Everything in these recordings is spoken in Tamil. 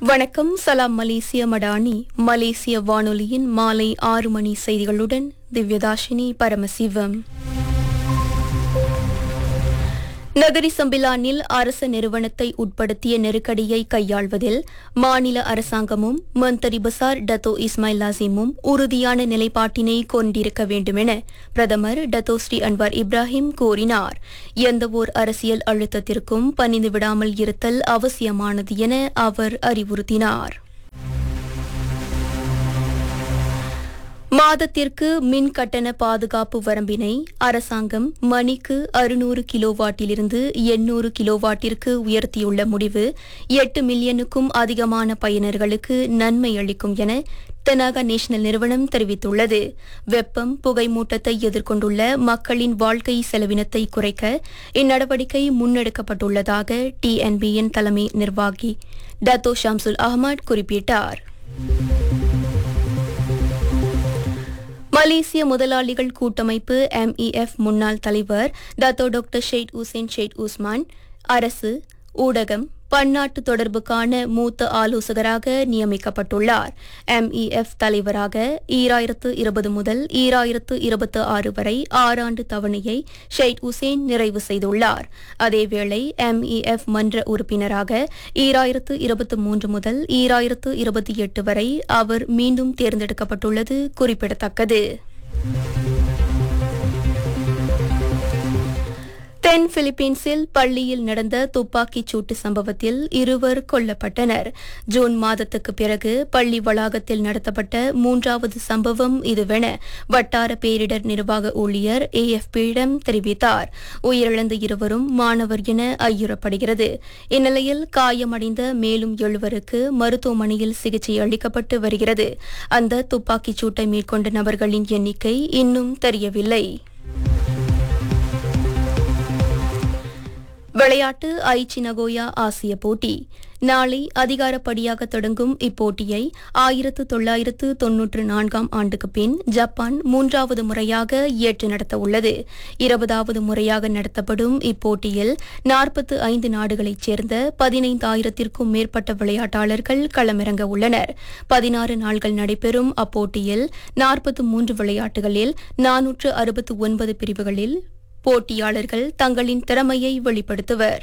வணக்கம் சலாம் மலேசிய மடானி மலேசிய வானொலியின் மாலை ஆறு மணி செய்திகளுடன் திவ்யதாஷினி பரமசிவம் நகரி சம்பிலானில் அரசு நிறுவனத்தை உட்படுத்திய நெருக்கடியை கையாள்வதில் மாநில அரசாங்கமும் மந்தரி பசார் டத்தோ இஸ்மாயில் லாசிமும் உறுதியான நிலைப்பாட்டினை கொண்டிருக்க வேண்டுமென பிரதமர் டத்தோ ஸ்ரீ அன்வார் இப்ராஹிம் கூறினார் எந்தவோர் அரசியல் அழுத்தத்திற்கும் பணிந்து விடாமல் இருத்தல் அவசியமானது என அவர் அறிவுறுத்தினார் மாதத்திற்கு மின் கட்டண பாதுகாப்பு வரம்பினை அரசாங்கம் மணிக்கு அறுநூறு கிலோவாட்டிலிருந்து எண்ணூறு கிலோவாட்டிற்கு உயர்த்தியுள்ள முடிவு எட்டு மில்லியனுக்கும் அதிகமான பயனர்களுக்கு நன்மை அளிக்கும் என தெனாகா நேஷனல் நிறுவனம் தெரிவித்துள்ளது வெப்பம் புகைமூட்டத்தை எதிர்கொண்டுள்ள மக்களின் வாழ்க்கை செலவினத்தை குறைக்க இந்நடவடிக்கை முன்னெடுக்கப்பட்டுள்ளதாக டிஎன்பியின் தலைமை நிர்வாகி டத்தோ ஷம்சுல் அஹ்மத் குறிப்பிட்டார் மலேசிய முதலாளிகள் கூட்டமைப்பு எம்இஎஃப் முன்னாள் தலைவர் Dato doctor Syed Hussein Syed Usman அரசு ஊடகம் பன்னாட்டு தொடர்புக்கான மூத்த ஆலோசகராக நியமிக்கப்பட்டுள்ளார் எம்இஎஃப் தலைவராக ஈராயிரத்து இருபது முதல் ஈராயிரத்து இருபத்தி ஆறு வரை ஆறாண்டு தவணையை ஷெய்ட் உசேன் நிறைவு செய்துள்ளார் அதேவேளை எம்இஎஃப் மன்ற உறுப்பினராக ஈராயிரத்து இருபத்தி மூன்று முதல் ஈராயிரத்து இருபத்தி எட்டு வரை அவர் மீண்டும் தேர்ந்தெடுக்கப்பட்டுள்ளது குறிப்பிடத்தக்கது தென் பிலிப்பீன்ஸில் பள்ளியில் நடந்த துப்பாக்கிச் சூட்டு சம்பவத்தில் இருவர் கொல்லப்பட்டனர் ஜூன் மாதத்துக்கு பிறகு பள்ளி வளாகத்தில் நடத்தப்பட்ட மூன்றாவது சம்பவம் இதுவென வட்டார பேரிடர் நிர்வாக ஊழியர் ஏஎஃப்பியிடம் தெரிவித்தார் உயிரிழந்த இருவரும் மாணவர் என ஐயுறப்படுகிறது இந்நிலையில் காயமடைந்த மேலும் எழுவருக்கு மருத்துவமனையில் சிகிச்சை அளிக்கப்பட்டு வருகிறது அந்த துப்பாக்கிச் சூட்டை மேற்கொண்ட நபர்களின் எண்ணிக்கை இன்னும் தெரியவில்லை விளையாட்டு ஐச்சி நகோயா ஆசிய போட்டி நாளை அதிகாரப்படியாக தொடங்கும் இப்போட்டியை ஆயிரத்து தொள்ளாயிரத்து தொன்னூற்று நான்காம் ஆண்டுக்கு பின் ஜப்பான் மூன்றாவது முறையாக ஏற்று நடத்த உள்ளது இருபதாவது முறையாக நடத்தப்படும் இப்போட்டியில் நாற்பத்து ஐந்து நாடுகளைச் சேர்ந்த பதினைந்தாயிரத்திற்கும் மேற்பட்ட விளையாட்டாளர்கள் களமிறங்க உள்ளனர் பதினாறு நாள்கள் நடைபெறும் அப்போட்டியில் நாற்பத்து மூன்று விளையாட்டுகளில் நானூற்று அறுபத்து ஒன்பது பிரிவுகளில் போட்டியாளர்கள் தங்களின் திறமையை வெளிப்படுத்துவர்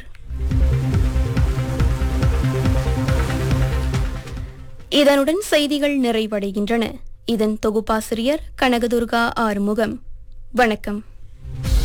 இதனுடன் செய்திகள் நிறைவடைகின்றன இதன் தொகுப்பாசிரியர் கனகதுர்கா ஆறுமுகம் வணக்கம்